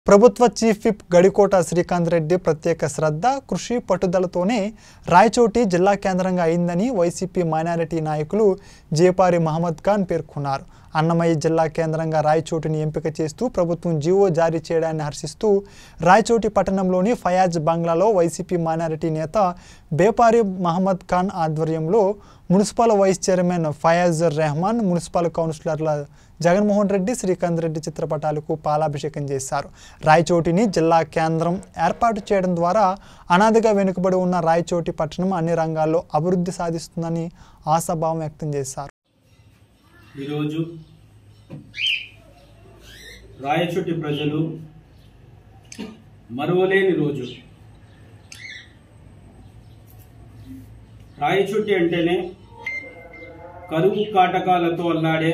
ప్రభుత్వ chief whip Gadikota Srikanth Reddy ప్రత్యేక శ్రద్ధ కృషి పట్టుదలతోనే రాయచోటి జిల్లా కేంద్రంగా అయిందని వైసీపీ మైనారిటీ నాయకులు జేపారి మహమ్మద్ ఖాన్ పేర్కొన్నారు అన్నమయ్య జిల్లా కేంద్రంగా రాయచోటిని ఎంపిక చేస్తూ ప్రభుత్వం జీవో జారీ చేయడాన్ని హర్షిస్తూ రాయచోటి పట్టణంలోని ఫయాజ్ బంగ్లాలో వైసీపీ మైనారిటీ నేత బేపారి మహమ్మద్ ఖాన్ ఆధ్వర్యంలో municipal vice chairman Fayaz Rehman municipal కౌన్సిలర్ల జగన్మోహన్ రెడ్డి శ్రీకాంత్ రెడ్డి చిత్రపటాలకు పాలాభిషేకం చేశారు రాయచోటిని జిల్లా కేంద్రం ఏర్పాటు చేయడం ద్వారా అనాదిగా వెనుకబడి ఉన్న రాయచోటి పట్టణం అన్ని రంగాల్లో అభివృద్ధి సాధిస్తుందని ఆశాభావం వ్యక్తం చేశారు ఈరోజు రాయచుటి ప్రజలు మరువలేని రోజు రాయచుటి అంటేనే కరువు కాటకాలతో అల్లాడే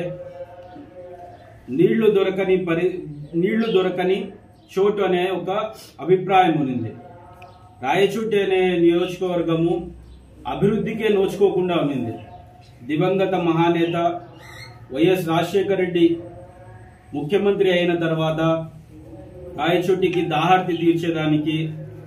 నీళ్లు దొరకని పరి నీళ్లు దొరకని చోటు అనే ఒక అభిప్రాయం ఉంది రాయచుటి అనే నియోజకవర్గము అభివృద్ధికే నోచుకోకుండా ఉన్నింది దివంగత మహానేత వైఎస్ రాజశేఖర రెడ్డి ముఖ్యమంత్రి అయిన తర్వాత రాయచోటికి దాహార్తి తీర్చేదానికి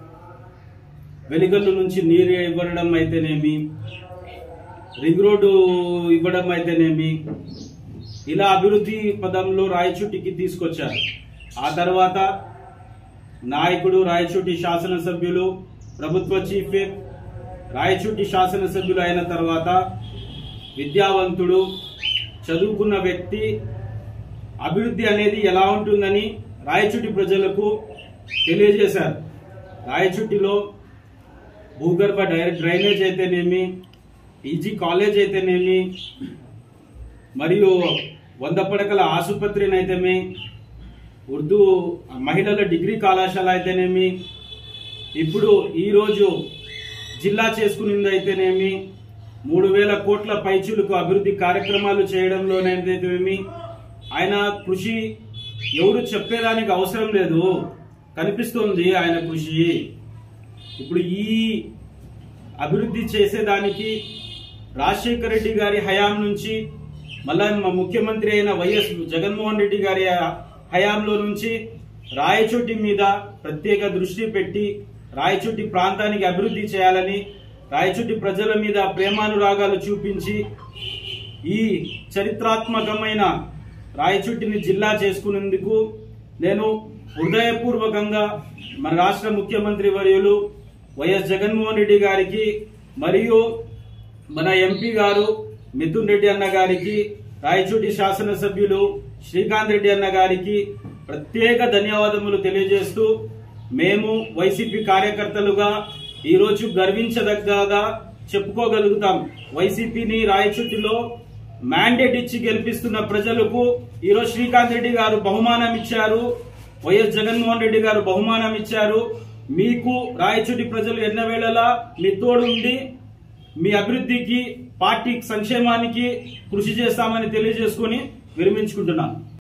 వెలిగల్లు నుంచి నీరు ఇవ్వడం అయితేనేమి రింగ్ రోడ్డు ఇవ్వడం అయితేనేమి ఇలా అభివృద్ధి పదంలో రాయచోటికి తీసుకొచ్చారు ఆ తర్వాత నాయకుడు రాయచోటి శాసనసభ్యులు ప్రభుత్వ చీఫ్ విప్ రాయచోటి శాసనసభ్యులు అయిన తర్వాత విద్యావంతుడు చదువుకున్న వ్యక్తి అభివృద్ధి అనేది ఎలా ఉంటుందని రాయచుటి ప్రజలకు తెలియజేశారు రాయచుటిలో భూగర్భ డైరెక్ట్ డ్రైనేజ్ అయితేనేమి పీజీ కాలేజ్ అయితేనేమి మరియు వంద పడకల ఆసుపత్రిని అయితేమి ఉర్దూ మహిళల డిగ్రీ కళాశాల అయితేనేమి ఇప్పుడు ఈరోజు జిల్లా చేసుకునింది అయితేనేమి మూడు వేల కోట్ల పైచులకు అభివృద్ధి కార్యక్రమాలు చేయడంలోనేమి ఆయన కృషి ఎవరు చెప్పేదానికి అవసరం లేదు కనిపిస్తుంది ఆయన కృషి ఇప్పుడు ఈ అభివృద్ధి చేసేదానికి రాజశేఖర రెడ్డి గారి హయాం నుంచి మళ్ళా మా ముఖ్యమంత్రి అయిన వైఎస్ జగన్మోహన్ రెడ్డి గారి హయాంలో నుంచి రాయచోటి మీద ప్రత్యేక దృష్టి పెట్టి రాయచోటి ప్రాంతానికి అభివృద్ధి చేయాలని రాయచోటి ప్రజల మీద ప్రేమానురాగాలు చూపించి ఈ చరిత్రాత్మకమైన రాయచుట్టిని జిల్లా చేసుకునేందుకు నేను హృదయపూర్వకంగా మన రాష్ట్ర ముఖ్యమంత్రి వర్యులు వైఎస్ జగన్మోహన్ రెడ్డి గారికి మరియు మన ఎంపీ గారు మిథున్ రెడ్డి అన్న గారికి రాయచూటి శాసనసభ్యులు శ్రీకాంత్ రెడ్డి అన్న గారికి ప్రత్యేక ధన్యవాదములు తెలియజేస్తూ మేము వైసీపీ కార్యకర్తలుగా ఈరోజు గర్వించదగ్గగా చెప్పుకోగలుగుతాం వైసీపీని రాయచుట్టిలో మ్యాండేట్ ఇచ్చి గెలిపిస్తున్న ప్రజలకు ఈరోజు శ్రీకాంత్ రెడ్డి గారు బహుమానం ఇచ్చారు వైఎస్ జగన్మోహన్ రెడ్డి గారు బహుమానం ఇచ్చారు మీకు రాయచుటి ప్రజలు ఎన్నవేళలా మీ తోడు ఉండి మీ అభివృద్ధికి పార్టీ సంక్షేమానికి కృషి చేస్తామని తెలియజేసుకుని విరమించుకుంటున్నాను